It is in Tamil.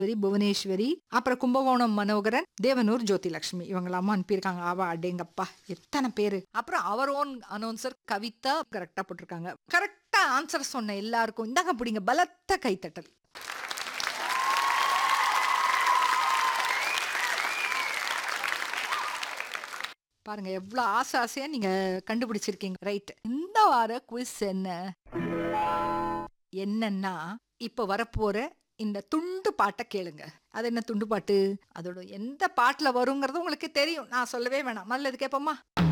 ராஜேஸ்வரி புவனேஸ்வரி அப்புறம் கும்பகோணம் மனோகரன் தேவனூர் ஜோதிலட்சுமி இவங்களாம அனுப்பியிருக்காங்க ஆவா அடேங்கப்பா எத்தனை பேரு அப்புறம் அவர் ஓன் அனௌன்சர் கவிதா கரெக்டா போட்டிருக்காங்க கரெக்டா ஆன்சர் சொன்ன எல்லாருக்கும் இந்தாங்க பிடிங்க பலத்த கைத்தட்டல் பாருங்க எவ்வளவு ஆசை ஆசையா நீங்க கண்டுபிடிச்சிருக்கீங்க ரைட் இந்த வார குவிஸ் என்ன என்னன்னா இப்ப வரப்போற இந்த துண்டு பாட்டை கேளுங்க அது என்ன துண்டு பாட்டு அதோட எந்த பாட்டுல வருங்கிறது உங்களுக்கு தெரியும் நான் சொல்லவே வேணாம் முதல்ல இது கேட்போமா